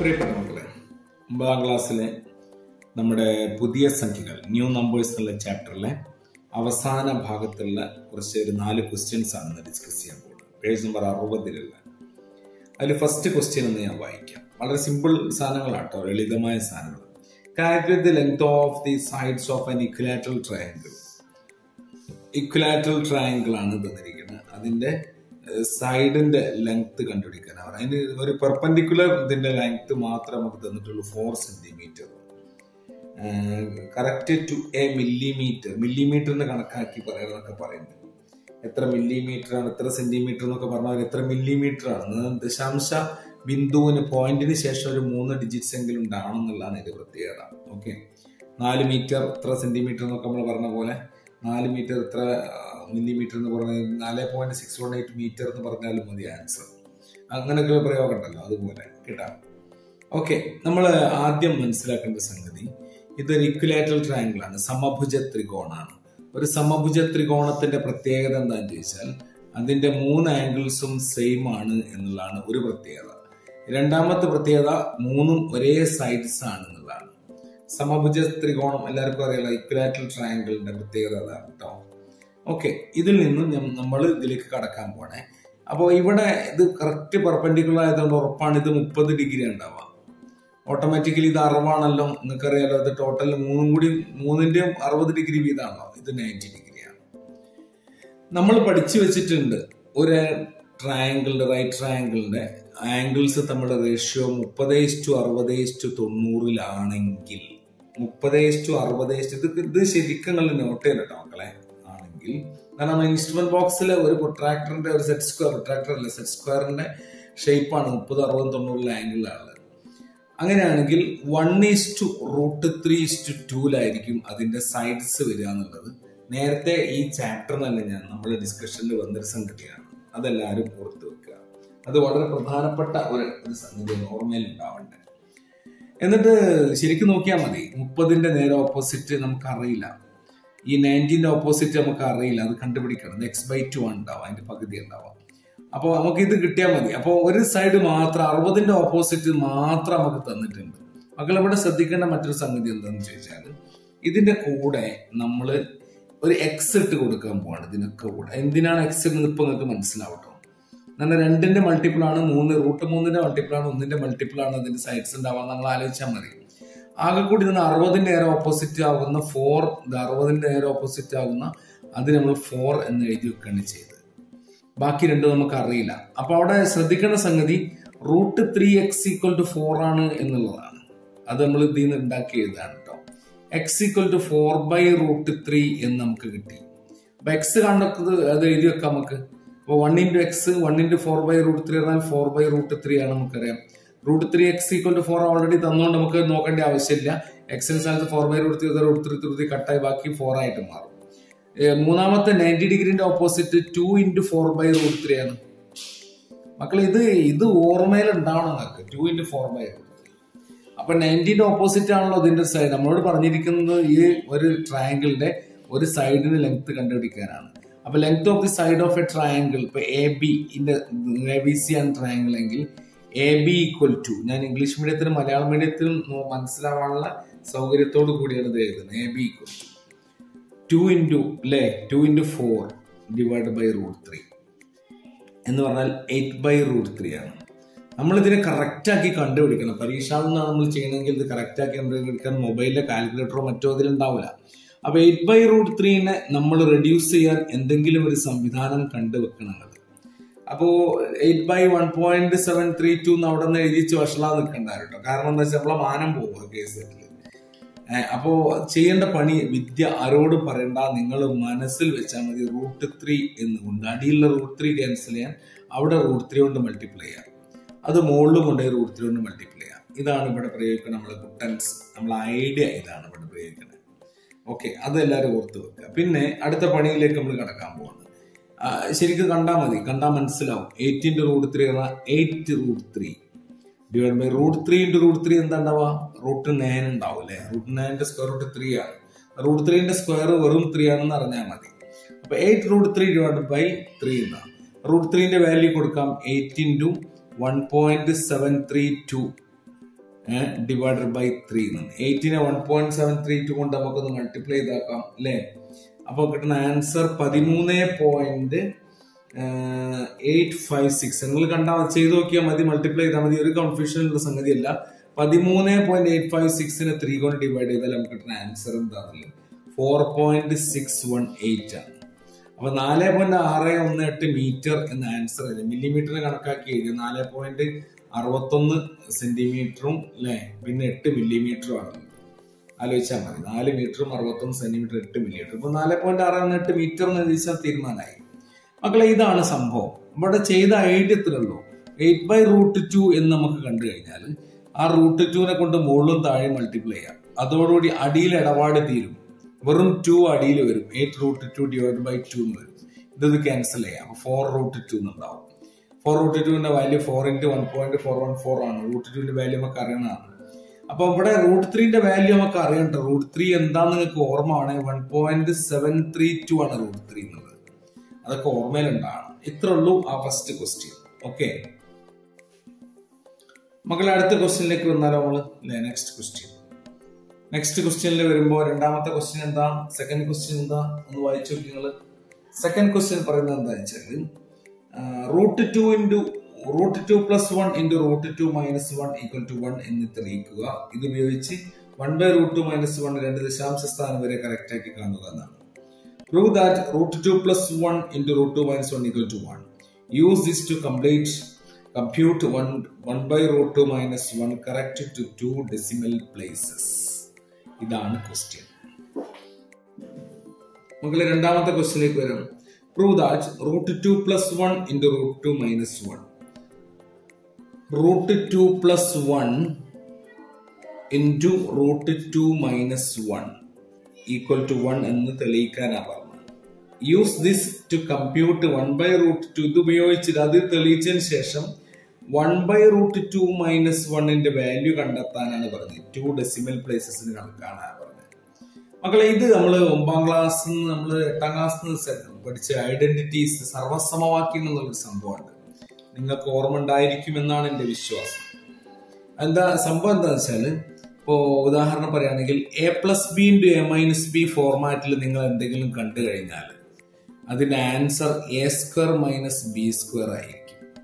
പ്രിയപ്പെട്ട മക്കളെ ഒമ്പതാം ക്ലാസ്സിലെ നമ്മുടെ പുതിയ സംഖ്യകൾ ന്യൂ നമ്പേഴ്സ് എന്നുള്ള ചാപ്റ്ററിലെ അവസാന ഭാഗത്തുള്ള കുറച്ച് ഒരു നാല് ക്വസ്റ്റ്യൻസ് ആണ് ഇന്ന് ഡിസ്കസ് ചെയ്യാൻ പോകുന്നത് പേജ് നമ്പർ അറുപതിലുള്ള അതിൽ ഫസ്റ്റ് ക്വസ്റ്റ്യൻ എന്ന് ഞാൻ വായിക്കാം വളരെ സിമ്പിൾ സാധനങ്ങളാട്ടോ ലളിതമായ സാധനങ്ങൾ calculate the length of the sides of an equilateral triangle equilateral triangle ആണ് തന്നിരിക്കുന്നത് അതിന്റെ സൈഡിന്റെ ലെങ്ത് കണ്ടുപിടിക്കാനാണ് അതിന് ഒരു പെർപെൻഡിക്കുലർ ഇതിന്റെ ലെങ്ത് മാത്രമേ നമുക്ക് തന്നിട്ടുള്ളൂ four centimetre correct to a millimetre മില്ലിമീറ്ററിന് കണക്കാക്കി പറയാനൊക്കെ പറയുന്നത് എത്ര മില്ലിമീറ്റർ ആണ് എത്ര സെന്റിമീറ്റർ എന്നൊക്കെ പറഞ്ഞാൽ എത്ര മില്ലിമീറ്റർ ആണ് ദശാംശ ബിന്ദുവിന് പോയിന്റിന് ശേഷം ഒരു മൂന്ന് ഡിജിറ്റ്സ് എങ്കിലും ഉണ്ടാണെന്നുള്ളതാണ് ഇതിന്റെ പ്രത്യേകത ഓക്കെ നാല് മീറ്റർ എത്ര സെന്റിമീറ്റർ എന്നൊക്കെ നമ്മൾ പറഞ്ഞ പോലെ നാല് മീറ്റർ എത്ര മില്ലിമീറ്റർ എന്ന് പറഞ്ഞാൽ നാല് point six one eight metre എന്ന് പറഞ്ഞാലും മതി ആൻസർ അങ്ങനെയൊക്കെ പ്രയോഗം ഉണ്ടല്ലോ അതുപോലെ കിട്ടാം ഓക്കെ നമ്മൾ ആദ്യം മനസ്സിലാക്കേണ്ട സംഗതി ഇതൊരു ഇക്വലാറ്ററൽ ട്രയാങ്കിൾ ആണ് സമഭുജ ത്രികോണാണ് ഒരു സമഭുജ ത്രികോണത്തിന്റെ പ്രത്യേകത എന്താണെന്ന് ചോദിച്ചാൽ അതിന്റെ മൂന്ന് ആംഗിൾസും സെയിം ആണ് എന്നുള്ളതാണ് ഒരു പ്രത്യേകത രണ്ടാമത്തെ പ്രത്യേകത മൂന്നും ഒരേ സൈഡ്സ് ആണ് എന്നുള്ളതാണ് സമഭുജ ത്രികോണം എല്ലാവർക്കും അറിയാലോ ഇക്വലാറ്ററൽ ട്രയാങ്കിളിന്റെ പ്രത്യേകത അതാണ് കേട്ടോ ഓക്കെ ഇതിൽ നിന്നും നമ്മൾ ഇതിലേക്ക് കടക്കാൻ പോണേ അപ്പോൾ ഇവിടെ ഇത് കറക്റ്റ് പെർപെൻഡിക്കുലർ ആയതുകൊണ്ട് ഉറപ്പാണ് ഇത് മുപ്പത് ഡിഗ്രി ഉണ്ടാവുക ഓട്ടോമാറ്റിക്കലി ഇത് അറുപതാണല്ലോ നിങ്ങൾക്കറിയാലോ ഇത് ടോട്ടൽ മൂന്നും കൂടി മൂന്നിന്റെയും അറുപത് ഡിഗ്രി വീതമാണല്ലോ ഇത് നയൻറ്റി ഡിഗ്രിയാണ് നമ്മൾ പഠിച്ചു വെച്ചിട്ടുണ്ട് ഒരു ട്രയാങ്കിളിന്റെ റൈറ്റ് ട്രയാങ്കിളിന്റെ ആംഗിൾസ് തമ്മിലുള്ള റേഷ്യോ മുപ്പത് ടു അറുപത് ടു തൊണ്ണൂറിലാണെങ്കിൽ മുപ്പത് ടു അറുപത് ഇത് ഇത് ശരിക്കും നിങ്ങൾ നോട്ട് ചെയ്യണം കേട്ടോ മക്കളെ ആണെങ്കിൽ കാരണം ഇൻസ്ട്രുമെന്റ് ബോക്സിൽ ഒരു പ്രൊട്രാക്ടറിന്റെ ഒരു സെറ്റ് സ്ക്വയർ പ്രൊട്രാക്ടർ അല്ല സെറ്റ് സ്ക്വയറിന്റെ ഷേപ്പാണ് മുപ്പത് അറുപതും തൊണ്ണൂറിലെ ആംഗിളിലാണ് അങ്ങനെയാണെങ്കിൽ one is to root three is to ടൂലായിരിക്കും അതിന്റെ സൈഡ്സ് വരിക എന്നുള്ളത് നേരത്തെ ഈ ചാപ്റ്റർ തന്നെ ഞാൻ നമ്മുടെ ഡിസ്കഷനിൽ വന്നൊരു സംഗതിയാണ് അതെല്ലാവരും ഓർത്ത് വെക്കുക അത് വളരെ പ്രധാനപ്പെട്ട ഒരു ഒരു സംഗതിയാണ് ഓർമ്മയിൽ ഉണ്ടാവണ്ടേ എന്നിട്ട് ശരിക്കും നോക്കിയാൽ മതി മുപ്പതിന്റെ നേരെ ഓപ്പോസിറ്റ് നമുക്ക് അറിയില്ല ഈ നയൻറ്റീൻ്റെ ഓപ്പോസിറ്റ് നമുക്ക് അറിയില്ല അത് കണ്ടുപിടിക്കണം എക്സ് ബൈ ടു ആണ് ഉണ്ടാവുക അതിന്റെ പകുതി ഉണ്ടാവാം അപ്പോൾ നമുക്ക് ഇത് കിട്ടിയാൽ മതി അപ്പോൾ ഒരു സൈഡ് മാത്രം അറുപതിന്റെ ഓപ്പോസിറ്റ് മാത്രം നമുക്ക് തന്നിട്ടുണ്ട് മക്കൾ ഇവിടെ ശ്രദ്ധിക്കേണ്ട മറ്റൊരു സംഗതി എന്താണെന്ന് ചോദിച്ചാൽ ഇതിന്റെ കൂടെ നമ്മൾ ഒരു എക്സ് ഇട്ട് കൊടുക്കാൻ പോവാണ് ഇതിനൊക്കെ കൂടെ എന്തിനാണ് എക്സ് എന്ന് ഇപ്പൊ നിങ്ങൾക്ക് മനസ്സിലാവട്ടോ എന്നാൽ രണ്ടിന്റെ മൾട്ടിപ്പിൾ ആണ് മൂന്ന് റൂട്ട് മൂന്നിന്റെ മൾട്ടിപ്പിൾ ആണ് ഒന്നിന്റെ മൾട്ടിപ്പിൾ ആണ് അതിന്റെ സൈഡ്സ് ഉണ്ടാവാൻ നമ്മൾ ആലോചിച്ചാൽ മതി ആകെ കൂടി നിന്ന് അറുപതിന്റെ നേരെ ഓപ്പോസിറ്റ് ആകുന്ന ഫോർ അറുപതിന്റെ നേരെ ഓപ്പോസിറ്റ് ആകുന്ന അത് നമ്മൾ ഫോർ എന്ന് എഴുതി വെക്കുകയാണ് ചെയ്തത് ബാക്കി രണ്ടും നമുക്ക് അറിയില്ല അപ്പൊ അവിടെ ശ്രദ്ധിക്കേണ്ട സംഗതി root three x equal to four ആണ് എന്നുള്ളതാണ് അത് നമ്മൾ ഇതിൽ നിന്ന് ഉണ്ടാക്കി എഴുതാണ് കേട്ടോ x equal to four by root three എന്ന് നമുക്ക് കിട്ടി അപ്പൊ എക്സ് കണ്ടത് അത് എഴുതി വെക്കാം നമുക്ക് അപ്പൊ one into x one into four by root three എന്നാൽ ഫോർ ബൈ റൂട്ട് ത്രീ ആണ് നമുക്കറിയാം root three x equal to four already തന്നുകൊണ്ട് നമുക്ക് നോക്കേണ്ട ആവശ്യമില്ല എക്സിന് സ്ഥലത്ത് four by root three root three three കട്ടായി ബാക്കി ഫോർ ആയിട്ട് മാറും മൂന്നാമത്തെ നയൻറ്റി ഡിഗ്രിന്റെ opposite two into four by root three ആണ് മക്കൾ ഇത് ഇത് ഓർമ്മയിൽ ഉണ്ടാവണം നിങ്ങൾക്ക് two into four by root three അപ്പൊ നയൻറ്റീന്റെ ഓപ്പോസിറ്റ് ആണല്ലോ ഇതിന്റെ സൈഡ് നമ്മളോട് പറഞ്ഞിരിക്കുന്നത് ഈ ഒരു ട്രയാങ്കിളിന്റെ ഒരു സൈഡിന് ലെങ്ത് കണ്ടുപിടിക്കാനാണ് അപ്പൊ length of the side of a triangle ഇപ്പൊ എ ബി ഇന്റെ എ ബി സി ആണ് ട്രയാങ്കിൾ എങ്കിൽ എ ബി ഈക്വൽ ടു ഞാൻ ഇംഗ്ലീഷ് മീഡിയത്തിലും മലയാളം മീഡിയത്തിലും മനസ്സിലാവാനുള്ള സൗകര്യത്തോടു കൂടിയാണ് ഇത് എഴുതുന്നത് A B equal to two into അല്ലേ two into four divide by root three എന്ന് പറഞ്ഞാൽ എയ്റ്റ് ബൈ റൂട്ട് ത്രീ ആണ് നമ്മൾ ഇതിനെ കറക്റ്റാക്കി കണ്ടുപിടിക്കണം പരീക്ഷാണെന്നാണ് നമ്മൾ ചെയ്യണമെങ്കിൽ ഇത് കറക്റ്റാക്കി കണ്ടുപിടിക്കാൻ മൊബൈലിലെ കാൽക്കുലേറ്ററോ മറ്റോ അതിലുണ്ടാവില്ല അപ്പൊ എയ്റ്റ് ബൈ റൂട്ട് ത്രീനെ നമ്മൾ റെഡ്യൂസ് ചെയ്യാൻ എന്തെങ്കിലും ഒരു സംവിധാനം കണ്ടുവെക്കണം അത് അപ്പോ eight by one point seven three two എന്ന് അവിടെ നിന്ന് എഴുതിച്ച് വഷളാ നിൽക്കണ്ട കേട്ടോ കാരണം എന്താ വെച്ചാൽ നമ്മളെ മാനം പോകുക കേസ് സെറ്റിൽ അപ്പോ ചെയ്യേണ്ട പണി വിദ്യ ആരോട് പറയണ്ട നിങ്ങൾ മനസ്സിൽ വെച്ചാൽ മതി റൂട്ട് ത്രീ എന്നുകൊണ്ട് അടിയിലുള്ള റൂട്ട് ത്രീ ക്യാൻസൽ ചെയ്യാൻ അവിടെ റൂട്ട് ത്രീ കൊണ്ട് മൾട്ടിപ്ലൈ ചെയ്യാം അത് മുകളിൽ കൊണ്ടുപോയി റൂട്ട് ത്രീ കൊണ്ട് മൾട്ടിപ്ലൈ ചെയ്യാം ഇതാണ് ഇവിടെ പ്രയോഗിക്കുന്നത് നമ്മളെ കുട്ടൻസ് നമ്മളെ ഐഡിയ ഇതാണ് ഇവിടെ പ്രയോഗിക്കുന്നത് ഓക്കെ അത് എല്ലാവരും ഓർത്ത് വെക്കുക പിന്നെ അടുത്ത പണിയിലേക്ക് നമ്മൾ കടക്കാൻ പോകുന്നത് ശരിക്കും കണ്ടാൽ മതി കണ്ടാൽ മനസ്സിലാവും എയ്റ്റിന്റെ root three eight root three divide by root three into root three എന്താ ഉണ്ടാവുക റൂട്ട് നയൻ ഉണ്ടാവും അല്ലെ റൂട്ട് നയൻ്റെ സ്ക്വയർ റൂട്ട് ത്രീ ആണ് റൂട്ട് ത്രീന്റെ സ്ക്വയർ വെറും ത്രീ ആണെന്ന് അറിഞ്ഞാൽ മതി അപ്പൊ eight root three divide by three എന്നാണ് റൂട്ട് ത്രീന്റെ വാല്യൂ കൊടുക്കാം eight into one point seven three two divided by three എന്നാണ് എയ്റ്റിനെ one point seven three two കൊണ്ട് നമുക്കൊന്ന് മൾട്ടിപ്ലൈ ചെയ്താക്കാം അല്ലേ അപ്പോൾ കിട്ടുന്ന ആൻസർ പതിമൂന്ന് പോയിന്റ് എയ്റ്റ് ഫൈവ് സിക്സ് നിങ്ങൾ കണ്ടാൽ മതി ചെയ്ത് നോക്കിയാൽ മതി മൾട്ടിപ്ലൈ ചെയ്താൽ മതി ഒരു കൺഫ്യൂഷൻ ഉള്ള സംഗതിയല്ല പതിമൂന്ന് പോയിന്റ് എയ്റ്റ് ഫൈവ് സിക്സിനെ ത്രീ കൊണ്ട് ഡിവൈഡ് ചെയ്താൽ നമുക്ക് കിട്ടുന്ന ആൻസർ എന്താണെന്നില്ല four point six one eight ആണ് അപ്പൊ നാല് പോയിന്റ് ആറ് ഒന്ന് എട്ട് മീറ്റർ എന്ന ആൻസർ അല്ലേ മില്ലിമീറ്ററിന് കണക്കാക്കി എഴുതി നാല് പോയിന്റ് അറുപത്തൊന്ന് സെന്റിമീറ്ററും അല്ലെ പിന്നെ എട്ട് മില്ലിമീറ്ററും ആണ് ആലോചിച്ചാൽ മതി നാല് മീറ്ററും അറുപത്തൊന്ന് സെന്റിമീറ്റർ എട്ട് മില്ലിമീറ്റർ ഇപ്പൊ നാല് പോയിന്റ് ആറ് ഒന്ന് എട്ട് മീറ്റർ എന്ന് എഴുതിച്ചാൽ തീരുമാനമായി മക്കളെ ഇതാണ് സംഭവം ഇവിടെ ചെയ്ത ഐഡിയ ഉള്ളൂ എയ്റ്റ് ബൈ റൂട്ട് ടു എന്ന് നമുക്ക് കണ്ടു കഴിഞ്ഞാൽ ആ റൂട്ട് ടുവിനെ കൊണ്ട് മുകളിലും താഴെ മൾട്ടിപ്ലൈ ചെയ്യാം അതോടുകൂടി അടിയിൽ ഇടപാട് തീരും വെറും ടു അടിയിൽ വരും eight root two divide by two എന്ന് വരും ഇത് ക്യാൻസൽ ചെയ്യാം അപ്പൊ ഫോർ റൂട്ട് ടു എന്നുണ്ടാവും ഫോർ റൂട്ട് ടുവിന്റെ value four into one point four one four ആണ് റൂട്ട് ടുവിന്റെ വാല്യൂ നമുക്ക് അറിയണതാണ് അപ്പൊ ഇവിടെ റൂട്ട് ത്രീന്റെ വാല്യൂ നമുക്ക് അറിയണ്ട റൂട്ട് ത്രീ എന്താന്ന് നിങ്ങൾക്ക് ഓർമ്മ ആണ് one point seven three two ആണ് റൂട്ട് ത്രീ എന്നുള്ളത് അതൊക്കെ ഓർമ്മയിലുണ്ടാണ് ഇത്ര ഉള്ളൂ ആ ഫസ്റ്റ് ക്വസ്റ്റ്യൻ ഓക്കെ മക്കളെ അടുത്ത ക്വസ്റ്റ്യനിലേക്ക് വന്നാലോ നമ്മള് നെക്സ്റ്റ് ക്വസ്റ്റ്യൻ നെക്സ്റ്റ് ക്വസ്റ്റ്യനിൽ വരുമ്പോൾ രണ്ടാമത്തെ ക്വസ്റ്റ്യൻ എന്താ സെക്കൻഡ് ക്വസ്റ്റ്യൻ എന്താ ഒന്ന് വായിച്ചു നോക്കി നിങ്ങൾ സെക്കൻഡ് ക്വസ്റ്റ്യൻ പറയുന്നത് എന്താ വെച്ചാൽ root two into root two plus one into root two minus one equal to one എന്ന് തെളിയിക്കുക ഇത് ഉപയോഗിച്ച് one by root two minus one രണ്ട് ദശാംശ സ്ഥാനം വരെ കറക്റ്റ് ആക്കി കാണുക എന്നാണ് prove that root two plus one into root two minus one equal to one use this to complete compute one one by root two minus one correct to two decimal places ഇതാണ് question മക്കളെ രണ്ടാമത്തെ ക്വസ്റ്റ്യനിലേക്ക് വരാം prove that root two plus one into root two minus one root two plus one into root two minus one equal to one എന്ന് തെളിയിക്കാനാണ് പറഞ്ഞത് use this to compute one by root two ഇത് ഉപയോഗിച്ചിട്ട് അത് തെളിയിച്ചതിന് ശേഷം one by root two minus വണ്ണിന്റെ value കണ്ടെത്താനാണ് പറഞ്ഞത് ടു ഡെസിമൽ പ്ലേസസിന് കണക്കാണ് പറഞ്ഞത് മക്കളെ ഇത് നമ്മൾ ഒമ്പതാം ക്ലാസ് നമ്മൾ എട്ടാം ക്ലാസ് പഠിച്ച ഐഡന്റിറ്റീസ് സർവസമവാക്യം എന്നുള്ളൊരു സംഭവമുണ്ട് നിങ്ങൾക്ക് ഓർമ്മ ഉണ്ടായിരിക്കുമെന്നാണ് എന്റെ വിശ്വാസം എന്താ സംഭവം എന്താണെന്ന് വെച്ചാൽ ഇപ്പോ ഉദാഹരണം പറയുകയാണെങ്കിൽ A plus B into A minus B ഫോർമാറ്റിൽ നിങ്ങൾ എന്തെങ്കിലും കണ്ടു കഴിഞ്ഞാൽ അതിന്റെ answer A square minus B square ആയിരിക്കും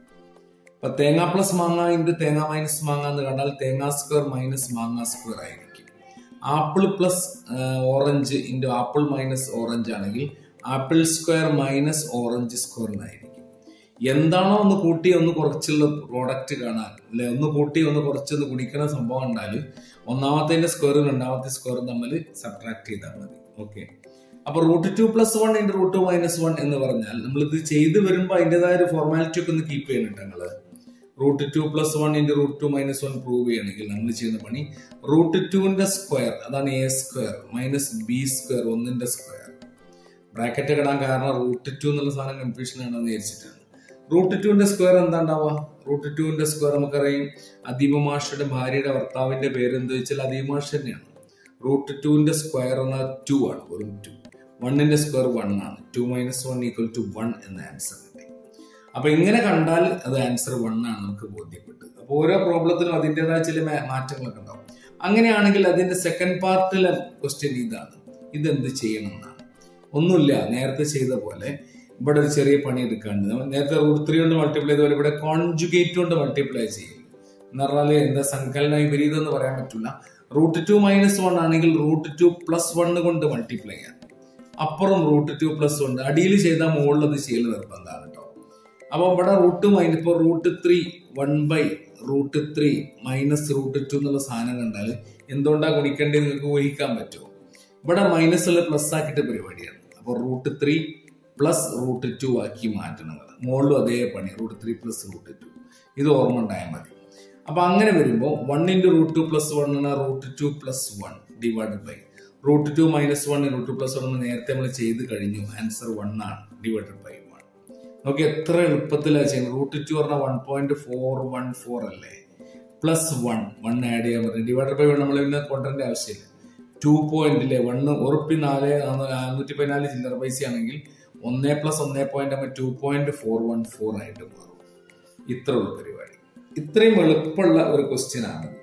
ഇപ്പൊ തേങ്ങ പ്ലസ് മാങ്ങ ഇൻറ്റു തേങ്ങ മൈനസ് മാങ്ങ എന്ന് കണ്ടാൽ തേങ്ങ സ്ക്വയർ മൈനസ് മാങ്ങ സ്ക്വയർ ആയിരിക്കും apple plus orange into apple minus orange ആണെങ്കിൽ apple square minus orange square എന്നായിരിക്കും എന്താണോ ഒന്ന് കൂട്ടി ഒന്ന് കുറച്ചുള്ള പ്രോഡക്റ്റ് കാണാൻ അല്ലെ ഒന്ന് കൂട്ടി ഒന്ന് കുറച്ചൊന്ന് കുടിക്കുന്ന സംഭവം ഉണ്ടാൽ ഒന്നാമത്തെ സ്ക്വയറും രണ്ടാമത്തെ സ്ക്വയറും തമ്മിൽ സബ്ട്രാക്ട് ചെയ്താൽ മതി ഓക്കെ അപ്പൊ root two plus one into root two minus one എന്ന് പറഞ്ഞാൽ നമ്മളിത് ചെയ്ത് വരുമ്പോൾ അതിൻ്റെതായ ഒരു ഫോർമാലിറ്റി ഒക്കെ ഒന്ന് കീപ്പ് ചെയ്യുന്നുണ്ട് ഞങ്ങള് root two plus one into root two minus one prove ചെയ്യണമെങ്കിൽ നമ്മൾ ചെയ്യുന്ന പണി റൂട്ട് ടുവിന്റെ സ്ക്വയർ അതാണ് A square minus B square ഒന്നിന്റെ സ്ക്വയർ ബ്രാക്കറ്റ് ഇടാൻ കാരണം റൂട്ട് ടു എന്നുള്ള സാധനം കൺഫ്യൂഷൻ ആണെന്ന് വിചാരിച്ചിട്ടാണ് റൂട്ട് ടുവിന്റെ സ്ക്വയർ എന്താ ഉണ്ടാവുക റൂട്ട് ടുവിന്റെ സ്ക്വയർ നമുക്കറിയാം അദീപമാഷയുടെ ഭാര്യയുടെ ഭർത്താവിന്റെ പേര് എന്ത് വെച്ചാൽ അദീപമാഷ് തന്നെയാണ് റൂട്ട് ടുവിന്റെ സ്ക്വയർ എന്ന ടു ആണ് വെറും ടു വണ്ണിന്റെ സ്ക്വയർ വൺ ആണ് two minus one equal to one എന്ന ആൻസർ കിട്ടി അപ്പൊ ഇങ്ങനെ കണ്ടാൽ അത് ആൻസർ വൺ ആണ് നമുക്ക് ബോധ്യപ്പെട്ടത് അപ്പൊ ഓരോ പ്രോബ്ലത്തിനും അതിൻ്റെതായ ചില മാറ്റങ്ങളൊക്കെ ഉണ്ടാവും അങ്ങനെയാണെങ്കിൽ അതിന്റെ സെക്കൻഡ് പാർട്ടിലെ ക്വസ്റ്റ്യൻ ഇതാണ് ഇതെന്ത് ചെയ്യണം എന്നാണ് ഒന്നുമില്ല നേരത്തെ ചെയ്ത പോലെ ഇവിടെ ഒരു ചെറിയ പണി എടുക്കാണ്ട് നമ്മൾ നേരത്തെ റൂട്ട് ത്രീ കൊണ്ട് മൾട്ടിപ്ലൈ ചെയ്ത പോലെ ഇവിടെ കോൺജുഗേറ്റ് കൊണ്ട് മൾട്ടിപ്ലൈ ചെയ്യും എന്ന് പറഞ്ഞാൽ എന്താ സങ്കലന വിപരീതം എന്ന് പറയാൻ പറ്റില്ല റൂട്ട് ടു മൈനസ് വൺ ആണെങ്കിൽ റൂട്ട് ടു പ്ലസ് വൺ കൊണ്ട് മൾട്ടിപ്ലൈ ചെയ്യാം അപ്പുറം റൂട്ട് ടു പ്ലസ് വൺ അടിയിൽ ചെയ്താൽ മുകളിൽ അത് ചെയ്യൽ നിർബന്ധമാണ് കേട്ടോ അപ്പൊ ഇവിടെ റൂട്ട് മൈനസ് ഇപ്പോൾ root three one by root three minus root two എന്നുള്ള സാധനം കണ്ടാൽ എന്തുകൊണ്ടാ ഗുണിക്കേണ്ടത് നിങ്ങൾക്ക് ഊഹിക്കാൻ പറ്റുമോ ഇവിടെ മൈനസ് ഉള്ള പ്ലസ് ആക്കിയിട്ട് പരിപാടിയാണ് അപ്പോൾ root three plus root two ആക്കി മാറ്റണം മുകളിലും അതേ പണി root three plus root two ഇത് ഓർമ്മ ഉണ്ടായാൽ മതി അപ്പൊ അങ്ങനെ വരുമ്പോൾ one into root two plus one ആണ് root two plus one divided by root two minus one root two plus one നേരത്തെ നമ്മൾ ചെയ്ത് കഴിഞ്ഞു ആൻസർ വൺ ആണ് ഡിവൈഡഡ് ബൈ വൺ നോക്കി എത്ര എളുപ്പത്തിലാണ് ചെയ്യുന്നത് റൂട്ട് ടു പറഞ്ഞാൽ one point four one four അല്ലേ പ്ലസ് വൺ വൺ ആഡ് ചെയ്യാൻ പറ്റും ഡിവൈഡഡ് ബൈ വൺ നമ്മൾ പിന്നെ കൊണ്ടുവരേണ്ട ആവശ്യമില്ല ടു പോയിന്റിലെ വണ്ണ് ഉറപ്പി നാല് നാനൂറ്റി പതിനാല് ചില്ലറ പൈസ ആണെങ്കിൽ ഒന്നേ പ്ലസ് ഒന്നേ പോയിന്റ് ആകുമ്പോൾ two point four one four ആയിട്ട് മാറും ഇത്ര ഉള്ള പരിപാടി ഇത്രയും എളുപ്പമുള്ള ഒരു ക്വസ്റ്റ്യൻ ആണ്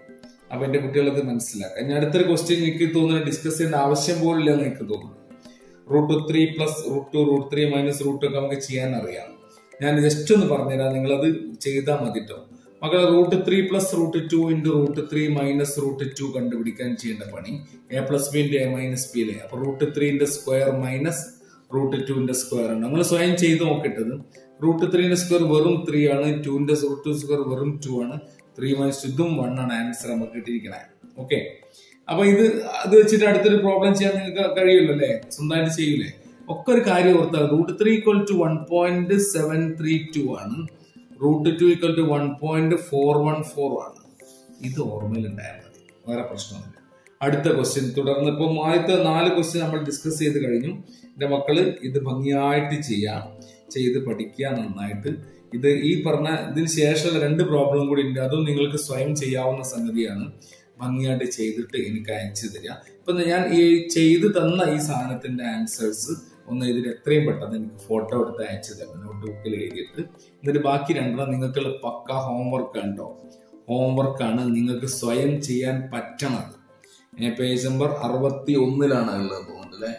അപ്പൊ എന്റെ കുട്ടികളത് മനസ്സിലാക്കാം ഇനി അടുത്തൊരു ക്വസ്റ്റ്യൻ എനിക്ക് തോന്നുന്നു ഡിസ്കസ് ചെയ്യേണ്ട ആവശ്യം പോലും ഇല്ലെന്ന് എനിക്ക് തോന്നുന്നു root three plus root two root three minus root ഒക്കെ നമുക്ക് ചെയ്യാൻ അറിയാം ഞാൻ ജസ്റ്റ് ഒന്ന് പറഞ്ഞുതരാം നിങ്ങളത് ചെയ്താൽ മതി കേട്ടോ മക്കളെ root three plus root two into root three minus root two കണ്ടുപിടിക്കാൻ ചെയ്യേണ്ട പണി A plus B into A minus B അല്ലേ അപ്പൊ റൂട്ട് ത്രീന്റെ സ്ക്വയർ മൈനസ് റൂട്ട് ടുവിന്റെ സ്ക്വയർ ആണ് നമ്മൾ സ്വയം ചെയ്ത് നോക്കിട്ടത് റൂട്ട് ത്രീന്റെ സ്ക്വയർ വെറും ത്രീ ആണ് ടുവിന്റെ റൂട്ട് സ്ക്വയർ വെറും ടു ആണ് ത്രീ മൈനസ് ഇതും വൺ ആണ് ആൻസർ നമുക്ക് കിട്ടിയിരിക്കണേ ഓക്കെ അപ്പൊ ഇത് അത് വെച്ചിട്ട് അടുത്തൊരു പ്രോബ്ലം ചെയ്യാൻ നിങ്ങൾക്ക് കഴിയുമല്ലോ അല്ലേ സ്വന്തമായിട്ട് ചെയ്യൂലേ ഒക്കെ ഒരു കാര്യം ഓർത്താൽ root three equal to one point seven three two ആണ് root two equal to one point four one four ആണ് ഇത് ഓർമ്മയിൽ ഉണ്ടായാൽ മതി വേറെ പ്രശ്നമൊന്നുമില്ല അടുത്ത ക്വസ്റ്റ്യൻ തുടർന്ന് ഇപ്പം ആദ്യത്തെ നാല് ക്വസ്റ്റ്യൻ നമ്മൾ ഡിസ്കസ് ചെയ്ത് കഴിഞ്ഞു എന്റെ മക്കള് ഇത് ഭംഗിയായിട്ട് ചെയ്യാം ചെയ്ത് പഠിക്കുക നന്നായിട്ട് ഇത് ഈ പറഞ്ഞ ഇതിന് ശേഷമുള്ള രണ്ട് പ്രോബ്ലം കൂടി ഉണ്ട് അതും നിങ്ങൾക്ക് സ്വയം ചെയ്യാവുന്ന സംഗതിയാണ് ഭംഗിയായിട്ട് ചെയ്തിട്ട് എനിക്ക് അയച്ചു തരിക ഇപ്പൊ ഞാൻ ഈ ചെയ്ത് തന്ന ഈ സാധനത്തിന്റെ ആൻസേഴ്സ് ഒന്ന് ഇതിൽ എത്രയും പെട്ടെന്ന് എനിക്ക് ഫോട്ടോ എടുത്ത് അയച്ചു തരണം നോട്ട് ബുക്കിൽ എഴുതിയിട്ട് എന്നിട്ട് ബാക്കി രണ്ടെണ്ണം നിങ്ങൾക്കുള്ള പക്ക ഹോംവർക്ക് ഉണ്ടോ ഹോംവർക്കാണ് നിങ്ങൾക്ക് സ്വയം ചെയ്യാൻ പറ്റണത് പേജ് നമ്പർ അറുപത്തി ഒന്നിലാണ് ഉള്ളത് തോന്നുന്നത് അല്ലെ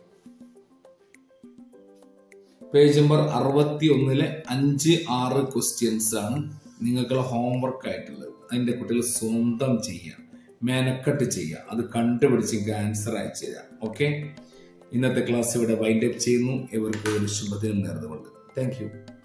പേജ് നമ്പർ അറുപത്തി ഒന്നിലെ അഞ്ച് ആറ് ക്വസ്റ്റ്യൻസ് ആണ് നിങ്ങൾക്കുള്ള ഹോംവർക്ക് ആയിട്ടുള്ളത് അതിന്റെ കുട്ടികൾ സ്വന്തം ചെയ്യാം മെനക്കെട്ട് ചെയ്യുക അത് കണ്ടുപിടിച്ച് ആൻസർ അയച്ചു തരാം ഓക്കെ ഇന്നത്തെ ക്ലാസ് ഇവിടെ വൈൻഡ് അപ്പ് ചെയ്യുന്നു ഇവർക്ക് ഒരു ശുഭദിനം നേർന്നുകൊണ്ട് താങ്ക് യു